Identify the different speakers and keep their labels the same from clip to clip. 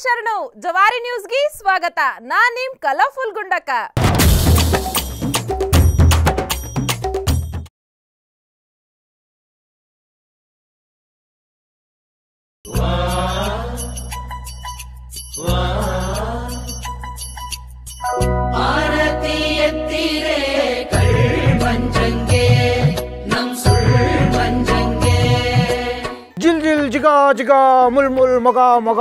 Speaker 1: ಶರಣು ಜವಾರಿ ನ್ಯೂಸ್ಗೆ ಸ್ವಾಗತ ನಾನ್ ನಿಮ್ ಕಲರ್ಫುಲ್ ಗುಂಡಕ್ಕ
Speaker 2: ಜಿಲ್ ಜಿಲ್ ಜಿಗ ಜಿಗ ಮುಲ್ ಮುಲ್ ಮಗ ಮಗ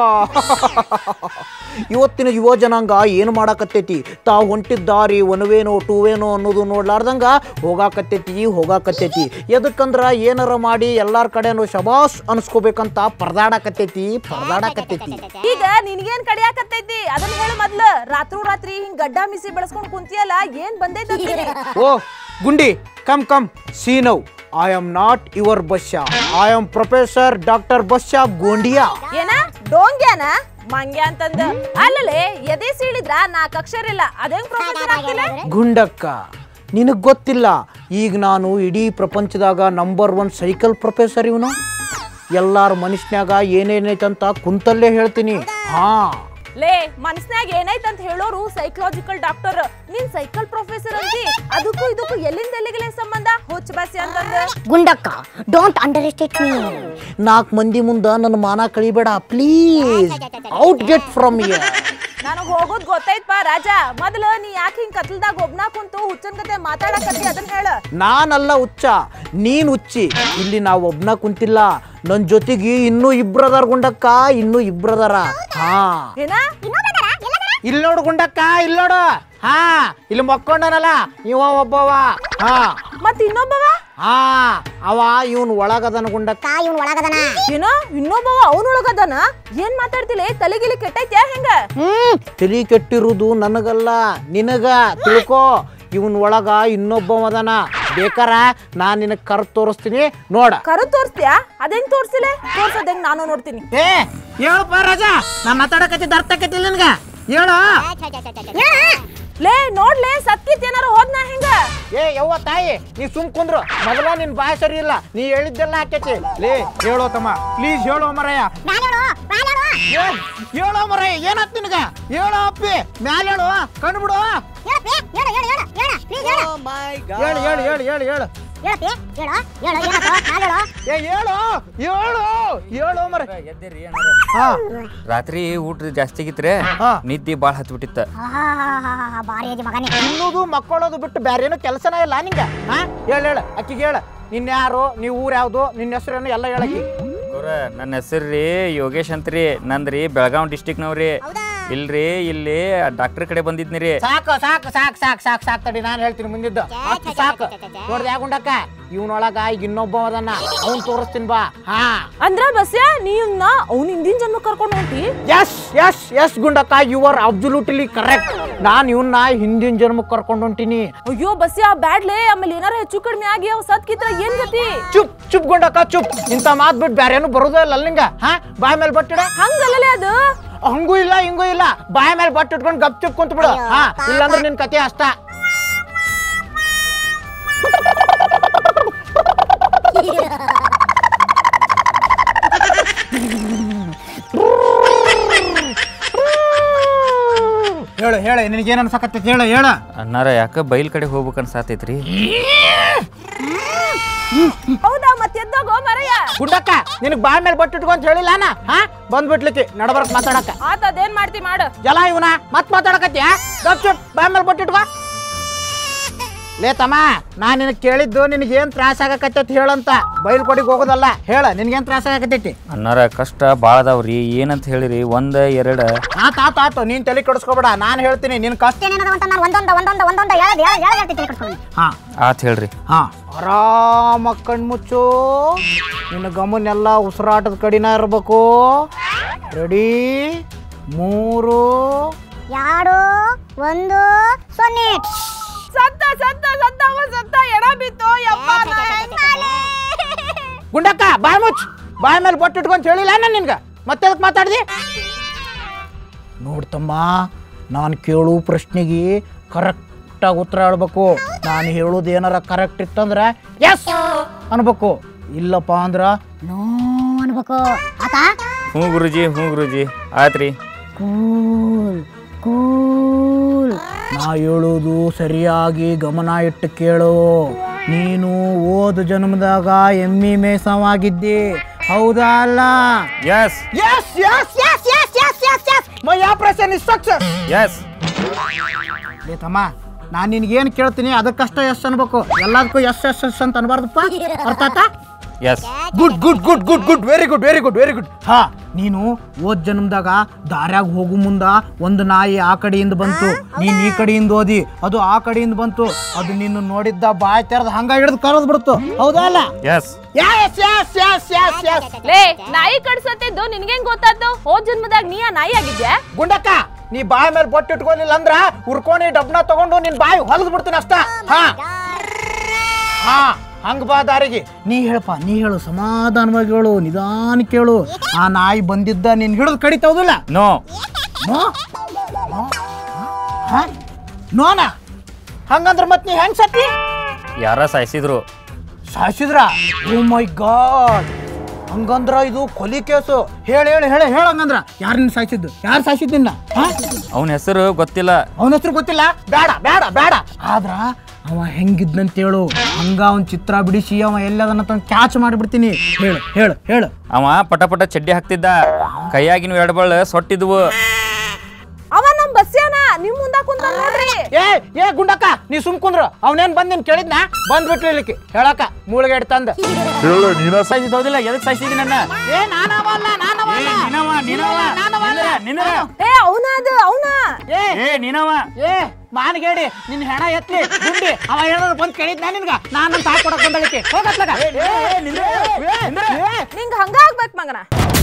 Speaker 2: ಇವತ್ತಿನ ಯುವ ಜನಾಂಗ ಏನು ಮಾಡಾಕತ್ತೈತಿ ತಾವು ಹೊಂಟಿದ್ದ ದಾರಿ ಒನವೇನೋ ಟೂವೇನೋ ಅನ್ನೋದು ನೋಡ್ಲಾರ್ದಂಗ ಹೋಗಾಕತ್ತೈತಿ ಹೋಗಾಕತ್ತೈತಿ ಎದಕ್ಕಂದ್ರ ಏನಾರ ಮಾಡಿ ಎಲ್ಲಾರ ಕಡೆನೂ ಶಬಾಸ್ ಅನ್ಸ್ಕೋಬೇಕಂತ ಪರದಾಡಕತ್ತೈತಿ ಪರದಾಡಕತ್ತೈತಿ
Speaker 1: ಈಗ ನಿನ್ಗೇನ್ ಕಡಿಯಾಕತ್ತೈತಿ ಅದನ್ನ ಹೇಳು ಮೊದ್ಲ ರಾತ್ರು ರಾತ್ರಿ ಹಿಂಗ್ ಗಡ್ಡ ಮಿಸಿ ಬೆಳೆಸ್ಕೊಂಡ್ ಕುಂತಿಯಲ್ಲ ಏನ್ ಬಂದೈತಿ
Speaker 2: ಓ ಗುಂಡಿ ಕಮ್ ಕಮ್ ಸೀನವ್ ಐ ಆಮ್ ನಾಟ್ ಯುವರ್ ಬಸ್ಸಾ ಐ ಆಮ್ ಪ್ರೊಫೆಸರ್ ಡಾಕ್ಟರ್ ಬಸ್ಸಾ ಗೋಂಡಿಯಾ
Speaker 1: ಏನ ಡೋಂಗ್ಯಾನ ಮಂಗ್ಯ ಅಂತಂದ ಅಲ್ಲಲೇ ಎದೆ ಸೀಳಿದ್ರ ನಾಲ್ಕು ಅಕ್ಷರ ಇಲ್ಲ ಅದೇಂಗ್ ಪ್ರೊಫೆಸರ್ ಆಗ್ತಿಲ್ಲ
Speaker 2: ಗುಂಡಕ್ಕ ನಿನಗೆ ಗೊತ್ತಿಲ್ಲ ಈಗ ನಾನು ಇಡೀ ಪ್ರಪಂಚದಾಗ ನಂಬರ್ ಒನ್ ಸೈಕಲ್ ಪ್ರೊಫೆಸರ್ ಇವನು ಎಲ್ಲಾರ ಮನುಷ್ಯನ್ಯಾಗ ಏನೇನೈತಂತ ಕುಂತಲ್ಲೇ ಹೇಳ್ತೀನಿ ಹಾ
Speaker 1: ಲೇ ಮನ್ಸ್ನ್ಯಾಗ ಏನೈತ್ ಅಂತ ಹೇಳೋರು ಸೈಕಲಾಜಿಕಲ್ ಡಾಕ್ಟರ್ ನೀನ್ ಸೈಕಲ್ ಪ್ರೊಫೆಸರ್ ಅಂತಿ ಅದಕ್ಕೂ ಇದಕ್ಕೂ ಎಲ್ಲಿಂದ ಎಲ್ಲಿಗೆ ಸಂಬಂಧ ಹುಚ್ಚ ಬಾಸಿ ಅಂತಂದ
Speaker 3: ಗುಂಡಕ್ಕ ಡೋಂಟ್ ಅಂಡರ್ ಎಸ್ಟೇಟ್ ಮೀ
Speaker 2: ನಾಲ್ಕು ಮಂದಿ ಮುಂದೆ ನನ್ನ ಮಾನ ಕಳಿಬೇಡ please out get from here
Speaker 1: ನನಗ್ ಹೋಗೋದ್ ಗೊತ್ತೈತ್ಪ ರಾಜ ಮೊದಲ ನೀ ಯಾಕೆ ಹಿಂಗ್ ಕತ್ಲದಾಗ ಒಬ್ನ ಕುಂತು ಹುಚ್ಚನ್ ಕತೆ ಮಾತಾಡಕತ್ತಿ ಅದನ್ನ ಹೇಳ
Speaker 2: ನಾನಲ್ಲ ಹುಚ್ಚ ನೀನ್ ಹುಚ್ಚಿ ಇಲ್ಲಿ ನಾವು ಒಬ್ನ ಕುಂತಿಲ್ಲ ನನ್ನ ಜೊತೆಗೆ ಇನ್ನೂ ಇಬ್ರದಾರ ಗುಂಡಕ್ಕ ಇನ್ನೂ ಇಬ್ರದಾರ ಹಾ
Speaker 1: ಏನ
Speaker 2: ಇಲ್ಲಿ ನೋಡು ಗುಂಡಕ್ಕ ಇಲ್ಲಿ ನೋಡು ಹಾ ಇಲ್ಲಿ ಮಕ್ಕೊಂಡನಲ್ಲ ಇವ ಒಬ್ಬವ ಹಾ
Speaker 1: ಮತ್ ಇನ್ನೊಬ್ಬವ
Speaker 2: ಹಾ ಅವ ಇವನ್ ಒಳಗದನ ಗುಂಡಕ್ಕ
Speaker 3: ಇವನ್ ಒಳಗದನ
Speaker 1: ಏನೋ ಇನ್ನೊಬ್ಬವ ಅವನೊಳಗದನ ಏನ್ ಮಾತಾಡ್ತಿಲ್ಲ ತಲೆಗಿಲಿ ಕೆಟ್ಟೈತ್ಯಾ ಹೆಂಗ
Speaker 3: ಹ್ಮ್
Speaker 2: ತಲಿ ಕೆಟ್ಟಿರುವುದು ನನಗಲ್ಲ ನಿನಗ ತಿಳ್ಕೋ ಇವನ್ ಒಳಗ ಇನ್ನೊಬ್ಬವದನ ಬೇಕಾರ ನಾನ್ ನಿನಗ್ ಕರ್ ತೋರಿಸ್ತೀನಿ ನೋಡ
Speaker 1: ಕರು ತೋರ್ಸ್ತ್ಯಾ ಅದೇಂಗ್ ತೋರ್ಸಿಲೆ ತೋರ್ಸೋದ್ ಹೆಂಗ್ ನಾನು ನೋಡ್ತೀನಿ
Speaker 2: ಏ ಹೇಳಪ್ಪ ರಾಜ ನಾ ಮಾತಾಡಕತ್ತಿದ್ದ ಅರ್ಥ ಆಕೈತಿಲ್ಲ ನಿನಗ ಹೇಳು
Speaker 1: ಲೇ ನೋಡ್ಲೆ ಸತ್ಕಿತ್ ಏನಾರ ಹೋದ್ನಾ ಹೆಂಗ
Speaker 2: ಏ ಯವ್ವ ತಾಯಿ ನೀ ಸುಮ್ ಕುಂದ್ರು ಮೊದಲ ನಿನ್ ಬಾಯ ಸರಿ ಇಲ್ಲ ನೀ ಹೇಳಿದ್ದೆಲ್ಲ ಹಾಕೈತಿ ಲೇ ಹೇಳೋ ತಮ್ಮ ಪ್ಲೀಸ್ ಹೇಳೋ ಮರಯ್ಯ ಏನ್? ಹೇಳೋ ಮರಯ್ಯ ಏನಾತ್ ನಿನಗ ಹೇಳೋ ಅಪ್ಪಿ ಮ್ಯಾಲ ಹೇಳು ಕಣ್ಣು ಬಿಡು ಹೇಳು ಹೇಳು ಹೇಳು ಹೇಳು ಹೇಳು ಏ ಹೇಳು ಹೇಳು ಹೇಳು ಮರ
Speaker 4: ಎದ್ದಿರಿ ಏನಾರ
Speaker 2: ಹಾ
Speaker 4: ರಾತ್ರಿ ಊಟ ಜಾಸ್ತಿ ಆಗಿತ್ರೆ
Speaker 2: ಹಾ.
Speaker 4: ನಿದ್ದಿ ಭಾಳ ಹತ್ಬಿಟ್ಟಿತ್ತ
Speaker 3: ಬಾರಿ ಅದಿ ಮಗನೇ
Speaker 2: ತಿನ್ನೋದು ಮಕ್ಕಳೋದು ಬಿಟ್ಟು ಬೇರೆ ಏನೋ ಕೆಲಸನೇ ಇಲ್ಲ ನಿಂಗ ಹಾ ಹೇಳ ಹೇಳ ಅಕ್ಕಿಗೆ ಹೇಳ ನಿನ್ನ ಯಾರು ನೀ ಊರ್ ಯಾವ್ದು ನಿನ್ನ ಹೆಸರೇನು ಎಲ್ಲ ಹೇಳಕ್ಕಿ
Speaker 4: ಗೌರ ನನ್ನ ಹೆಸರು ರೀ ಯೋಗೇಶ್ ಅಂತ್ರಿ ನಂದ್ರಿ ಬೆಳಗಾವ್ ಡಿಸ್ಟಿಕ್ನವ್ರಿ ಇಲ್ರಿ ಇಲ್ಲಿ ಡಾಕ್ಟರ್ ಕಡೆ ಬಂದಿದ್ನಿ ರೀ
Speaker 2: ಸಾಕು ಸಾಕು ಸಾಕು ಸಾಕು ಸಾಕು ಸಾಕು ತಡಿ ನಾನು ಹೇಳ್ತೀನಿ ಮುಂದಿದ್ದು ಅಷ್ಟು ಸಾಕು ನೋಡ್ದೆ ಯಾಗುಂಡಕ್ಕ ಇವನೊಳಗ ಈಗ ಇನ್ನೊಬ್ಬ ಅದನ್ನ ಅವ್ನ್ ತೋರಿಸ್ತೀನಿ ಬಾ ಹಾ
Speaker 1: ಅಂದ್ರ ಬಸ್ಯ ನೀವ್ನ ಅವ್ನ ಹಿಂದಿನ ಜನ್ಮ ಕರ್ಕೊಂಡ್ ಹೊಂಟಿ
Speaker 2: ಎಸ್ ಎಸ್ ಎಸ್ ಗುಂಡಕ್ಕ ಯು ಆರ್ ಅಬ್ಸುಲ್ಯೂಟ್ಲಿ ಕರೆಕ್ಟ್ ನಾನು ಇವನ್ನ ಹಿಂದಿನ ಜನ್ಮಕ್ಕೆ ಕರ್ಕೊಂಡು ಹೊಂಟೀನಿ
Speaker 1: ಅಯ್ಯೋ ಬಸ್ಯ ಬ್ಯಾಡ್ಲೆ ಆಮೇಲೆ ಏನಾರ ಹೆಚ್ಚು ಕಡಿಮೆ ಆಗಿ ಅವ್ ಸತ್ಕಿತ್ರ ಏನ್ ಗತಿ
Speaker 2: ಚುಪ್ ಚುಪ್ ಗುಂಡಕ್ಕ ಚುಪ್ ಇಂಥ ಮಾತ್ ಬಿಟ್ಟು ಬೇರೆ ಏನು ಬರೋದೇ ಇಲ್ಲ ನಿಂಗ ಹಾ ಬಾಯ್ ಮೇಲೆ ಬಟ್ಟಿಡ
Speaker 1: ಹಂಗಲ್ಲಲೇ ಅದು
Speaker 2: ಹಂಗೂ ಇಲ್ಲ ಹಿಂಗೂ ಇಲ್ಲ ಬಾಯ್ ಮೇಲೆ ಬಟ್ಟು ಇಟ್ಕೊಂಡು ಗಪ್ ಚುಪ್ ಕುಂತ ಬಿಡು ಹಾ ಇಲ್ಲಾಂದ್ರೆ ನಿನ್ ಕತೆ ಅಷ್ಟ ಹೇಳು ಹೇಳು ನಿನಗೇನು ಅನ್ಸಕತ್ತೈತಿ ಹೇಳು ಹೇಳು
Speaker 4: ಅನ್ನಾರ ಯಾಕ ಬೈಲ್ ಕಡೆ ಹೋಗ್ಬೇಕು ಅನ್ಸಾತೈತ್ರಿ
Speaker 1: ಹೌದಾ ಮತ್ತೆ ಎದ್ದೋಗೋ ಮರಯ್ಯ
Speaker 2: ಗುಂಡಕ್ಕ ನಿನಗೆ ಬಾಯ್ ಮೇಲೆ ಬಟ್ಟು ಇಟ್ಕೊಂತ ಹೇಳಿಲ್ಲ ನಾ ಹಾ ಬಂದ್ಬಿಟ್ಲಿಕ್ಕೆ ನಡಬರ್ಕ್ ಮಾತಾಡಕ
Speaker 1: ಆತ ಅದೇನ್ ಮಾಡ್ತಿ ಮಾಡು
Speaker 2: ಎಲ್ಲ ಇವನ ಮತ್ ಮಾತಾಡಕತ್ತೀಯ ಗಪ್ ಚುಪ್ ಬಾಯ್ ಮೇಲೆ ಬಟ್ಟು ಇಟ್ಕೋ ಲೇ ತಮ್ಮ ನಾ ನಿನಗೆ ಕೇಳಿದ್ದು ನಿನಗೇನು ತ್ರಾಸ ಆಗಕತ್ತೈತಿ ಹೇಳಂತ ಬೈಲ್ಕೊಡಿಗೆ ಹೋಗೋದಲ್ಲ ಹೇಳ ನಿನಗೇನು ತ್ರಾಸ ಆಗಕತ್ತೈತಿ
Speaker 4: ಅನ್ನಾರ ಕಷ್ಟ ಭಾಳ ಅದಾವ್ರಿ ಏನಂತ ಹೇಳಿರಿ ಒಂದ ಎರಡ
Speaker 2: ಆತ ಆತ ಆತು ನೀನ್ ತಲೆ ಕೆಡಿಸ್ಕೊಬೇಡ ನಾನು ಹೇಳ್ತೀನಿ ನಿನ್ ಕಷ್ಟ
Speaker 3: ಏನೇನದ ಅಂತ ನಾನು ಒಂದೊಂದ ಒಂದೊಂದ ಒಂದೊಂದ ಹೇಳದ್ ಹೇಳ ಹೇಳ ಹೇಳ್ತೀನಿ ಕಟ್ಕೊಂಡು
Speaker 2: ಹಾ
Speaker 4: ಆತ್ ಹೇಳ್ರಿ
Speaker 2: ಹಾ ಆರಾಮ ಕಣ್ಮುಚ್ಚು ನಿನ್ನ ಗಮನೆಲ್ಲ ಉಸಿರಾಟದ ಕಡಿನ ಇರ್ಬೇಕು ರೆಡಿ ಮೂರು
Speaker 3: ಎರಡು ಒಂದು ಸೊನ್ನೆ
Speaker 1: ಸತ್ತ ಸತ್ತ ಸತ್ತ ಅವ ಸತ್ತ ಎಡ ಬಿತ್ತು ಯಪ್ಪ ನಾ ಹೆಂಗ್ ಮಾಡ್ಲಿ?
Speaker 2: ಗುಂಡಕ್ಕ ಬಾಯ್ ಮುಚ್ಚ್ ಬಾಯ್ ಮೇಲೆ ಬೊಟ್ಟು ಇಟ್ಕೊಂತ ಹೇಳಿಲ್ಲ ನಾನು ನಿನ್ಗೆ ಮತ್ತೆ ಅದಕ್ಕೆ ಮಾತಾಡ್ದಿ ನೋಡ್ತಮ್ಮ ನಾನು ಕೇಳು ಪ್ರಶ್ನೆಗೆ ಕರೆಕ್ಟಾಗಿ ಉತ್ತರ ಹೇಳ್ಬೇಕು ನಾನು ಹೇಳೋದು ಏನಾರ ಕರೆಕ್ಟ್ ಇತ್ತಂದ್ರೆ ಎಸ್ ಅನ್ಬೇಕು ಇಲ್ಲಪ್ಪ ಅಂದ್ರ
Speaker 3: ನೋ ಅನ್ಬೇಕು ಆತ
Speaker 4: ಹ್ಞೂ ಗುರುಜಿ ಹ್ಞೂ ಗುರುಜಿ ಆತ್ರಿ
Speaker 2: ಕೂಲ್ ಕೂಲ್ ನಾ ಹೇಳೋದು ಸರಿಯಾಗಿ ಗಮನ ಇಟ್ಟು ಕೇಳು ನೀನು ಓದ ಜನ್ಮದಾಗ ಎಮ್ಮಿ ಮೇಸವಾಗಿದ್ದಿ ಹೌದಾ ಅಲ್ಲ
Speaker 4: yes
Speaker 2: yes yes yes yes yes yes yes my operation is success
Speaker 4: yes
Speaker 2: ಲೇ ತಮ್ಮ ನಾನು ನಿನ್ಗೇನು ಕೇಳ್ತೀನಿ ಅದಕ್ಕಷ್ಟ ಎಸ್ ಅನ್ಬೇಕು ಎಲ್ಲದಕ್ಕೂ ಎಸ್ ಎಸ್ ಎಸ್ ಅಂತ ಅನ್ಬಾರ್ದಪ್ಪ ಅರ್ಥ ಆಯ್ತಾ
Speaker 4: yes
Speaker 2: good good good good good very good very good very good ಹಾ ನೀನು ಓದ್ ಜನ್ಮದಾಗ ದಾರ್ಯಾಗ ಹೋಗು ಮುಂದ ಒಂದು ನಾಯಿ ಆ ಕಡೆಯಿಂದ ಬಂತು ನೀನ್ ಈ ಕಡೆಯಿಂದ ಓದಿ ಅದು ಆ ಕಡೆಯಿಂದ ಬಂತು ಅದು ನಿನ್ನ ನೋಡಿದ್ದ ಬಾಯ್ ತೆರೆದ ಹಂಗ ಹಿಡಿದು ಕರೆದ್ ಬಿಡ್ತು ಹೌದಾ ಅಲ್ಲ
Speaker 4: yes
Speaker 2: yes yes yes yes yes
Speaker 1: ಲೇ ನಾಯಿ ಕಡ್ಸತ್ತಿದ್ದು ನಿನ್ಗೇನ್ ಗೊತ್ತಾದ್ದು ಹೋದ್ ಜನ್ಮದಾಗ ನೀ ಆ ನಾಯಿ ಆಗಿದ್ಯಾ
Speaker 2: ಗುಂಡಕ್ಕ ನೀ ಬಾಯಿ ಮೇಲೆ ಬೊಟ್ಟು ಇಟ್ಕೊಲಿಲ್ಲ ಅಂದ್ರ ಉರ್ಕೋಣಿ ಡಬ್ನ ತಗೊಂಡು ನಿನ್ ಬಾಯಿ ಹೊಲದ್ ಬಿಡ್ತೀನಿ ಅಷ್ಟ ಹಾ ಹಾ ಹಂಗ ಬಾ ದಾರಿಗೆ ನೀ ಹೇಳಪ್ಪ ನೀ ಹೇಳು ಸಮಾಧಾನವಾಗಿ ಹೇಳು ನಿಧಾನ ಕೇಳು ಆ ನಾಯಿ ಬಂದಿದ್ದ ನೀನ್ ಹಿಡಿದು ಕಡಿತೌದಿಲ್ಲ
Speaker 4: ನೋ
Speaker 2: ನೋ ನೋ? ಹಾ? ನೋನ ಹಂಗಂದ್ರ ಮತ್ ನೀ ಹೆಂಗ್ ಸತ್ತಿ
Speaker 4: ಯಾರ ಸಾಯಿಸಿದ್ರು
Speaker 2: ಸಾಯಿಸಿದ್ರ ಓ ಮೈ ಗಾಡ್ ಹಂಗಂದ್ರ ಇದು ಕೊಲಿ ಕೇಸು ಹೇಳಿ ಹೇಳಿ ಹೇಳಿ ಹೇಳ ಹಂಗಂದ್ರ ಯಾರು ನಿನ್ ಸಾಯಿಸಿದ್ದು ಯಾರು ಸಾಯಿಸಿದ್ ನಿನ್ನ ಹಾ
Speaker 4: ಅವನ ಹೆಸರು ಗೊತ್ತಿಲ್ಲ
Speaker 2: ಅವನ ಹೆಸರು ಗೊತ್ತಿಲ್ಲ ಬೇಡ ಬೇಡ ಬೇಡ ಆದ್ರ ಅವ ಹೆಂಗಿದ್ನಂತೇಳು ಹಂಗ ಅವನ್ ಚಿತ್ರ ಬಿಡಿಸಿ ಅವ ಎಲ್ಲದನ್ನ ತಂದು ಕ್ಯಾಚ್ ಮಾಡಿಬಿಡ್ತೀನಿ ಹೇಳು ಹೇಳು ಹೇಳು
Speaker 4: ಅವ ಪಟ ಪಟ ಚಡ್ಡಿ ಹಾಕ್ತಿದ್ದ ಕೈಯಾಗಿನ ಎರಡು ಬಳ್ಳ ಸೊಟ್ಟಿದ್ವು
Speaker 1: ಅವ ನಮ್ ಬಸ್ಯಾನ ನಿಮ್ ಮುಂದ ಕುಂತ ನೋಡ್ರಿ
Speaker 2: ಏ ಏ ಗುಂಡಕ್ಕ ನೀ ಸುಮ್ ಕುಂದ್ರು ಅವನೇನ್ ಬಂದ್ ನಿನ್ ಕೇಳಿದ್ನ ಬಂದ್ಬಿಟ್ಲಿ ಇಲ್ಲಿಕ್ಕೆ ಹೇಳಕ್ಕ ಮೂಳಿಗೆ ತಂದ
Speaker 5: ಹೇಳು ನೀನ
Speaker 4: ಸಾಯಿಸಿದ್ ಹೌದಿಲ್ಲ ಎದಕ್ ಸಾಯಿಸಿದಿ ನನ್ನ
Speaker 2: ಏ ನಾನವಲ್ಲ ನಾನವಲ್ಲ
Speaker 4: ಏ, ನಿನವ, ನಿನವ, ನಿನರ, ನಿನರ.
Speaker 1: ಏ ಅವನ ಅದು ಅವನ
Speaker 2: ಏ
Speaker 4: ಏ ನೀನವ
Speaker 2: ಏ ಮಾನ್ಗೇಡಿ ನಿನ್ ಹೆಣ ಎತ್ಲಿ ಗುಂಡಿ ಅವ ಏನಾದ್ರು ಬಂದ್ ಕೇಳಿದ್ನ ನಿನ್ಗ ನಾನು ತಾಕೊಡಕ್ ಬಂದಳಿಕೆ ಹೋಗತ್ಲಗ
Speaker 1: ನಿಂಗ ಹಂಗ ಆಗ್ಬೇಕ್ ಮಗನ